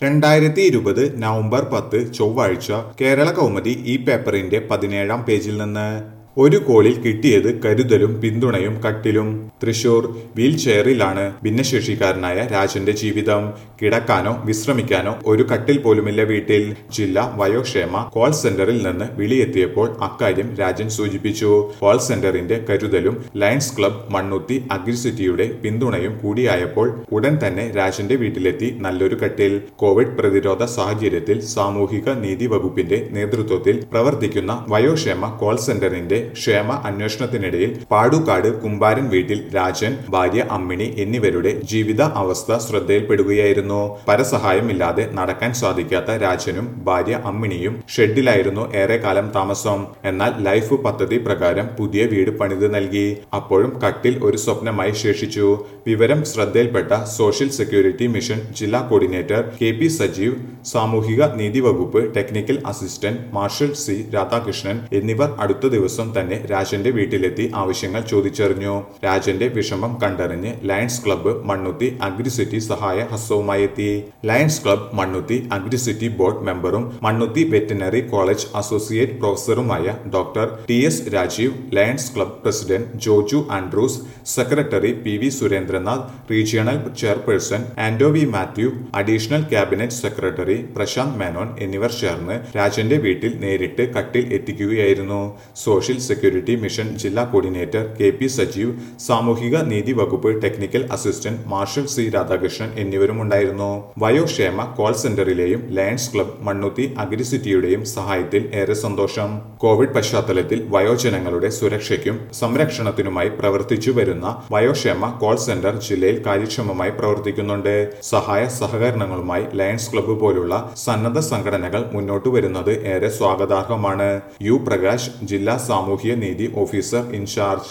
രണ്ടായിരത്തി ഇരുപത് നവംബർ പത്ത് ചൊവ്വാഴ്ച കേരള കൗമുദി ഈ പേപ്പറിന്റെ പതിനേഴാം പേജിൽ നിന്ന് ഒരു കോളിൽ കിട്ടിയത് കരുതലും പിന്തുണയും കട്ടിലും തൃശൂർ വീൽ ചെയറിലാണ് ഭിന്നശേഷിക്കാരനായ രാജന്റെ ജീവിതം കിടക്കാനോ വിശ്രമിക്കാനോ ഒരു കട്ടിൽ പോലുമില്ല വീട്ടിൽ ജില്ലാ വയോക്ഷേമ കോൾ സെന്ററിൽ നിന്ന് വിളിയെത്തിയപ്പോൾ അക്കാര്യം രാജൻ സൂചിപ്പിച്ചു കോൾ സെന്ററിന്റെ കരുതലും ലയൺസ് ക്ലബ് മണ്ണുത്തി അഗ്രിസിറ്റിയുടെ പിന്തുണയും കൂടിയായപ്പോൾ ഉടൻ തന്നെ രാജന്റെ വീട്ടിലെത്തി നല്ലൊരു കട്ടിൽ കോവിഡ് പ്രതിരോധ സാഹചര്യത്തിൽ സാമൂഹിക നീതി വകുപ്പിന്റെ നേതൃത്വത്തിൽ പ്രവർത്തിക്കുന്ന വയോക്ഷേമ കോൾ സെന്ററിന്റെ ക്ഷേമ അന്വേഷണത്തിനിടയിൽ പാടുകാട് കുമ്പാരൻ വീട്ടിൽ രാജൻ ഭാര്യ അമ്മിണി എന്നിവരുടെ ജീവിത അവസ്ഥ ശ്രദ്ധയിൽപ്പെടുകയായിരുന്നു പരസഹായമില്ലാതെ നടക്കാൻ സാധിക്കാത്ത രാജനും ഭാര്യ അമ്മിണിയും ഷെഡിലായിരുന്നു ഏറെക്കാലം താമസം എന്നാൽ ലൈഫ് പദ്ധതി പ്രകാരം പുതിയ വീട് പണിത് നൽകി അപ്പോഴും കട്ടിൽ ഒരു സ്വപ്നമായി ശേഷിച്ചു വിവരം ശ്രദ്ധയിൽപ്പെട്ട സോഷ്യൽ സെക്യൂരിറ്റി മിഷൻ ജില്ലാ കോർഡിനേറ്റർ കെ പി സജീവ് സാമൂഹിക നീതി വകുപ്പ് technical assistant Marshal C Radhakrishnan എന്നിവർ അടുത്ത ദിവസം തന്നെ രാജന്റെ വീട്ടിലെത്തി ആവശ്യങ്ങൾ ചോദിച്ചറിഞ്ഞു രാജന്റെ വിഷമം കണ്ടറിഞ്ഞ് ലയൺസ് ക്ലബ്ബ് മണ്ണുത്തി അഗ്രിസിറ്റി സഹായ ഹസ്തവുമായി എത്തി Lions Club Mannuthy Agricity board മെമ്പറും മണ്ണുത്തി വെറ്റിനറി കോളേജ് അസോസിയേറ്റ് പ്രൊഫസറുമായ doctor T S Rajeev Lions Club president Joju Andrews secretary P V Surendranath regional chairperson Ando V Mathew additional cabinet secretary Prashanth Menon എന്നിവർ ചേർന്ന് രാജന്റെ വീട്ടിൽ നേരിട്ട് കട്ടിൽ എത്തിക്കുകയായിരുന്നു സോഷ്യൽ സെക്യൂരിറ്റി മിഷൻ ജില്ലാ കോർഡിനേറ്റർ കെ പി സജീവ് സാമൂഹിക നീതി വകുപ്പ് technical assistant Marshal C Radhakrishnan എന്നിവരും ഉണ്ടായിരുന്നു വയോക്ഷേമ കോൾ സെന്ററിലെയും ലയൺസ് ക്ലബ് മണ്ണുത്തി അഗ്രിസിറ്റിയുടെയും സഹായത്തിൽ ഏറെ സന്തോഷം കോവിഡ് പശ്ചാത്തലത്തിൽ വയോജനങ്ങളുടെ സുരക്ഷയ്ക്കും സംരക്ഷണത്തിനുമായി പ്രവർത്തിച്ചു വരുന്ന വയോക്ഷേമ കോൾ സെന്റർ ജില്ലയിൽ കാര്യക്ഷമമായി പ്രവർത്തിക്കുന്നുണ്ട് സഹായ സഹകരണങ്ങളുമായി ലയൺസ് ക്ലബ്ബ് പോലുള്ള സന്നദ്ധ സംഘടനകൾ മുന്നോട്ട് വരുന്നത് ഏറെ സ്വാഗതാർഹമാണ് യു പ്രകാശ് ജില്ലാ സാമൂഹ്യ നീതി ഓഫീസർ ഇൻചാർജ്